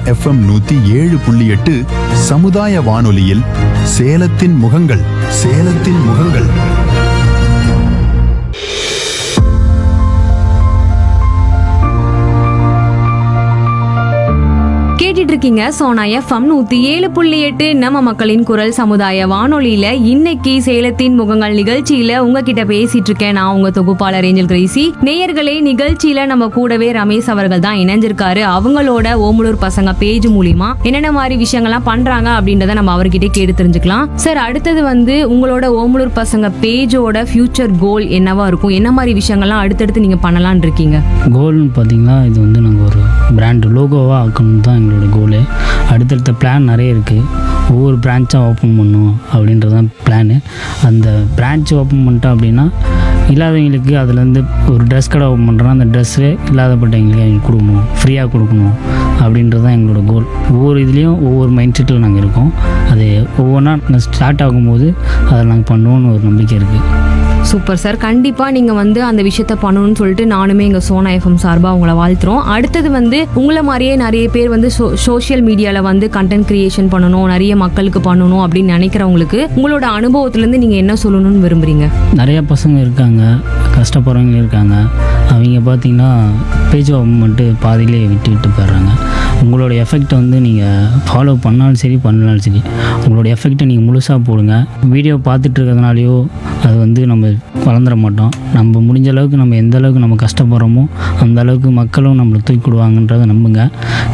FM நூத்தி ஏழு புள்ளி எட்டு சமுதாய வானொலியில் சேலத்தின் முகங்கள் சேலத்தின் முகங்கள் கேட்டுட்டு இருக்கீங்க சோனா எஃப்எம் நூத்தி ஏழு புள்ளி எட்டு நம்ம மக்களின் குரல் சமுதாய வானொலியில இன்னைக்கு சேலத்தின் முகங்கள் நிகழ்ச்சியில உங்ககிட்ட பேசிட்டு இருக்கேன் நான் உங்க தொகுப்பாளர் ஏஞ்சல் கிரேசி நேயர்களே நிகழ்ச்சியில நம்ம கூடவே ரமேஷ் அவர்கள் தான் இணைஞ்சிருக்காரு அவங்களோட ஓமலூர் பசங்க பேஜ் மூலியமா என்னென்ன மாதிரி விஷயங்கள்லாம் பண்றாங்க அப்படின்றத நம்ம அவர்கிட்ட கேட்டு தெரிஞ்சுக்கலாம் சார் அடுத்தது வந்து உங்களோட ஓமலூர் பசங்க பேஜோட ஃபியூச்சர் கோல் என்னவா இருக்கும் என்ன மாதிரி விஷயங்கள்லாம் அடுத்தடுத்து நீங்க பண்ணலாம்னு இருக்கீங்க கோல்னு பார்த்தீங்கன்னா இது வந்து நாங்கள் ஒரு பிராண்ட் லோகோவாக ஆக்கணும் தான் எங்களோட கோலு அடுத்தடுத்த பிளான் நிறைய இருக்குது ஒவ்வொரு பிரான்ச்சாக ஓப்பன் பண்ணணும் அப்படின்றது தான் பிளானு அந்த பிரான்ச் ஓப்பன் பண்ணிட்டோம் அப்படின்னா இல்லாதவங்களுக்கு அதுலேருந்து ஒரு ட்ரெஸ் கடை ஓப்பன் பண்ணுறோன்னா அந்த ட்ரெஸ்ஸு இல்லாதப்பட்டவங்களுக்கு அவங்களுக்கு கொடுக்கணும் ஃப்ரீயாக கொடுக்கணும் அப்படின்றது தான் எங்களோட கோல் ஒவ்வொரு இதுலேயும் ஒவ்வொரு மைண்ட் செட்டில் நாங்கள் இருக்கோம் அது ஒவ்வொன்றா ஸ்டார்ட் ஆகும்போது அதை நாங்கள் பண்ணுவோம்னு ஒரு நம்பிக்கை இருக்குது சூப்பர் சார் கண்டிப்பா நீங்க வந்து அந்த விஷயத்த பண்ணணும்னு சொல்லிட்டு நானுமே எங்க சோனா எஃப்எம் சார்பா உங்களை வாழ்த்துறோம் அடுத்தது வந்து உங்களை மாதிரியே நிறைய பேர் வந்து சோஷியல் மீடியால வந்து கண்டென்ட் கிரியேஷன் பண்ணணும் நிறைய மக்களுக்கு பண்ணணும் அப்படின்னு நினைக்கிறவங்களுக்கு உங்களோட அனுபவத்துல இருந்து நீங்க என்ன சொல்லணும்னு விரும்புறீங்க நிறையா பசங்க இருக்காங்க கஷ்டப்படுறவங்க இருக்காங்க அவங்க பார்த்தீங்கன்னா பேஜ் பண்ணிட்டு பாதியிலே விட்டு விட்டு போயிடுறாங்க உங்களோட எஃபெக்டை வந்து நீங்கள் ஃபாலோ பண்ணாலும் சரி பண்ணலாலும் சரி உங்களோட எஃபெக்டை நீங்கள் முழுசாக போடுங்க வீடியோ பார்த்துட்டு இருக்கிறதுனாலையோ அது வந்து நம்ம வளர்ந்துட மாட்டோம் நம்ம முடிஞ்ச அளவுக்கு நம்ம எந்த அளவுக்கு நம்ம கஷ்டப்படுறோமோ அந்த அளவுக்கு மக்களும் நம்மளை தூக்கி விடுவாங்கன்றதை நம்புங்க